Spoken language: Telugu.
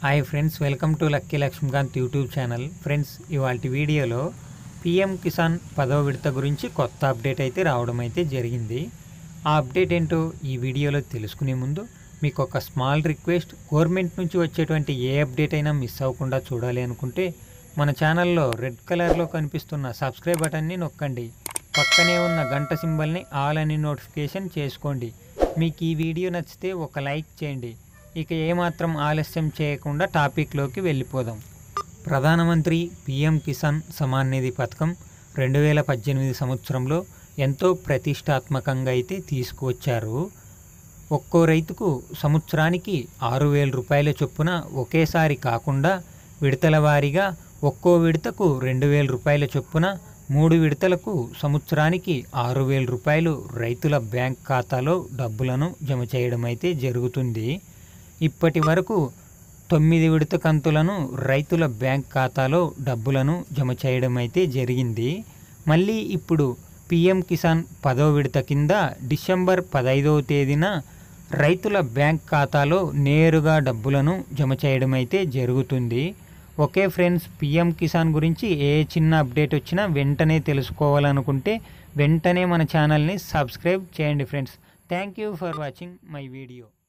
hi friends welcome to Lucky Lakshmikant YouTube channel friends ఇవాళ వీడియోలో పిఎం కిసాన్ పదవ విడత గురించి కొత్త అప్డేట్ అయితే రావడం అయితే జరిగింది ఆ అప్డేట్ ఏంటో ఈ వీడియోలో తెలుసుకునే ముందు మీకు ఒక స్మాల్ రిక్వెస్ట్ గవర్నమెంట్ నుంచి వచ్చేటువంటి ఏ అప్డేట్ అయినా మిస్ అవ్వకుండా చూడాలి అనుకుంటే మన ఛానల్లో రెడ్ కలర్లో కనిపిస్తున్న సబ్స్క్రైబ్ బటన్ని నొక్కండి పక్కనే ఉన్న గంట సింబల్ని ఆల్ అని నోటిఫికేషన్ చేసుకోండి మీకు ఈ వీడియో నచ్చితే ఒక లైక్ చేయండి ఇక ఏమాత్రం ఆలస్యం చేయకుండా టాపిక్లోకి వెళ్ళిపోదాం ప్రధానమంత్రి పిఎం కిసాన్ సమాన్ నిధి పథకం రెండు వేల పద్దెనిమిది సంవత్సరంలో ఎంతో ప్రతిష్టాత్మకంగా అయితే తీసుకువచ్చారు ఒక్కో రైతుకు సంవత్సరానికి ఆరు వేల రూపాయల చొప్పున ఒకేసారి కాకుండా విడతల వారీగా ఒక్కో విడతకు రెండు వేల రూపాయల చొప్పున మూడు విడతలకు సంవత్సరానికి ఆరు వేల రూపాయలు రైతుల బ్యాంక్ ఖాతాలో డబ్బులను జమ చేయడం అయితే జరుగుతుంది ఇప్పటి వరకు తొమ్మిది విడత కంతులను రైతుల బ్యాంక్ ఖాతాలో డబ్బులను జమ చేయడం అయితే జరిగింది మళ్ళీ ఇప్పుడు పిఎం కిసాన్ పదో విడత కింద డిసెంబర్ పదైదవ తేదీన రైతుల బ్యాంక్ ఖాతాలో నేరుగా డబ్బులను జమ చేయడం అయితే జరుగుతుంది ఓకే ఫ్రెండ్స్ పిఎం కిసాన్ గురించి ఏ చిన్న అప్డేట్ వచ్చినా వెంటనే తెలుసుకోవాలనుకుంటే వెంటనే మన ఛానల్ని సబ్స్క్రైబ్ చేయండి friends thank you for watching my video